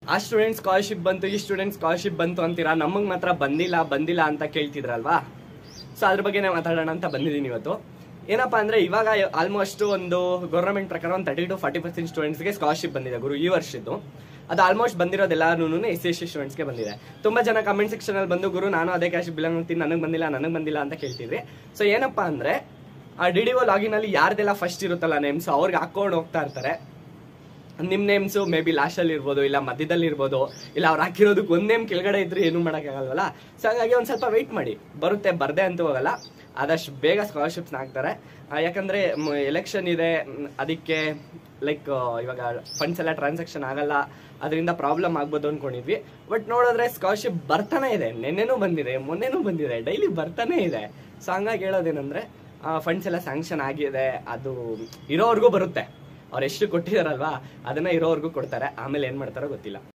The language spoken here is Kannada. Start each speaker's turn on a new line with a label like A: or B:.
A: ಆ ಸ್ಟೂಡೆಂಟ್ ಸ್ಕಾಲರ್ಶಿಪ್ ಬಂತು ಈ ಸ್ಟೂಡೆಂಟ್ ಸ್ಕಾಲರ್ಶಿಪ್ ಬಂತು ಅಂತೀರಾ ನಮಗೆ ಮಾತ್ರ ಬಂದಿಲ್ಲ ಬಂದಿಲ್ಲ ಅಂತ ಕೇಳ್ತಿದ್ರಲ್ವಾ ಸೊ ಅದ್ರ ಬಗ್ಗೆನೇ ಮಾತಾಡೋಣ ಅಂತ ಬಂದಿದ್ದೀನಿ ಇವತ್ತು ಏನಪ್ಪಾ ಅಂದ್ರೆ ಇವಾಗ ಆಲ್ಮೋಸ್ಟ್ ಒಂದು ಗೌರ್ಮೆಂಟ್ ಪ್ರಕಾರ ಒಂದು ತರ್ಟಿ ಟು ಫಾರ್ಟಿ ಪರ್ಸೆಂಟ್ ಸ್ಟೂಡೆಂಟ್ಸ್ಗೆ ಸ್ಕಾಲರ್ಶಿಪ್ ಬಂದಿದೆ ಗುರು ಈ ವರ್ಷದ್ದು ಅದು ಆಲ್ಮೋಸ್ಟ್ ಬಂದಿರೋದೆಲ್ಲನೂ ಎಸ್ ಸಿ ಎಸ್ ಸಿ ಸ್ಟೂಡೆಂಟ್ಸ್ಗೆ ಬಂದಿದೆ ತುಂಬಾ ಜನ ಕಮೆಂಟ್ ಸೆಕ್ಷನ್ ಅಲ್ಲಿ ಬಂದು ಗುರು ನಾನು ಅದೇ ಕ್ಯಾಶ್ ಬಿಲ್ ಅಂತೀನಿ ನನಗೆ ಬಂದಿಲ್ಲ ನನಗೆ ಬಂದಿಲ್ಲ ಅಂತ ಕೇಳ್ತಿದ್ರಿ ಸೊ ಏನಪ್ಪಾ ಅಂದ್ರೆ ಆ ಡಿ ಡಿ ಒ ಲಾಗಿನ್ ಅಲ್ಲಿ ಯಾರ್ದೆಲ್ಲ ಫಸ್ಟ್ ಇರುತ್ತಲ್ಲ ನೇಮ್ಸ್ ಅವ್ರಿಗೆ ಹಾಕೊಂಡು ಹೋಗ್ತಾ ಇರ್ತಾರೆ ನಿಮ್ ನೇಮ್ಸು ಮೇ ಬಿ ಲಾಸ್ಟಲ್ಲಿ ಇರ್ಬೋದು ಇಲ್ಲ ಮಧ್ಯದಲ್ಲಿ ಇರ್ಬೋದು ಇಲ್ಲ ಅವ್ರು ಹಾಕಿರೋದಕ್ಕೆ ಒಂದ್ ನೇಮ್ ಕೆಳಗಡೆ ಇದ್ರೆ ಏನು ಮಾಡೋಕ್ಕಾಗಲ್ವಲ್ಲ ಸೊ ಹಾಗಾಗಿ ಒಂದ್ ಸ್ವಲ್ಪ ವೆಯ್ಟ್ ಮಾಡಿ ಬರುತ್ತೆ ಬರ್ದೆ ಅಂತ ಹೋಗಲ್ಲ ಆದಷ್ಟು ಬೇಗ ಸ್ಕಾಲರ್ಶಿಪ್ಸ್ನ ಹಾಕ್ತಾರೆ ಆ, ಯಾಕಂದ್ರೆ ಎಲೆಕ್ಷನ್ ಇದೆ ಮ್, ಅದಕ್ಕೆ ಲೈಕ್ ಇವಾಗ ಫಂಡ್ಸ್ ಎಲ್ಲ ಟ್ರಾನ್ಸಾಕ್ಷನ್ ಆಗಲ್ಲ ಅದರಿಂದ ಪ್ರಾಬ್ಲಮ್ ಆಗ್ಬೋದು ಅನ್ಕೊಂಡಿದ್ವಿ ಬಟ್ ನೋಡಿದ್ರೆ ಸ್ಕಾಲರ್ಶಿಪ್ ಬರ್ತಾನೆ ಇದೆ ನಿನ್ನೆನೂ ಬಂದಿದೆ ಮೊನ್ನೆನೂ ಬಂದಿದೆ ಡೈಲಿ ಬರ್ತಾನೆ ಇದೆ ಸೊ ಹಂಗಾಗಿ ಹೇಳೋದೇನಂದ್ರೆ ಫಂಡ್ಸ್ ಎಲ್ಲ ಸ್ಯಾಂಕ್ಷನ್ ಆಗಿದೆ ಅದು ಇರೋವರೆಗೂ ಬರುತ್ತೆ ಅವ್ರು ಎಷ್ಟು ಕೊಟ್ಟಿದಾರಲ್ವಾ ಅದನ್ನ ಇರೋವರೆಗೂ ಕೊಡ್ತಾರೆ ಆಮೇಲೆ ಏನ್ ಮಾಡ್ತಾರೋ ಗೊತ್ತಿಲ್ಲ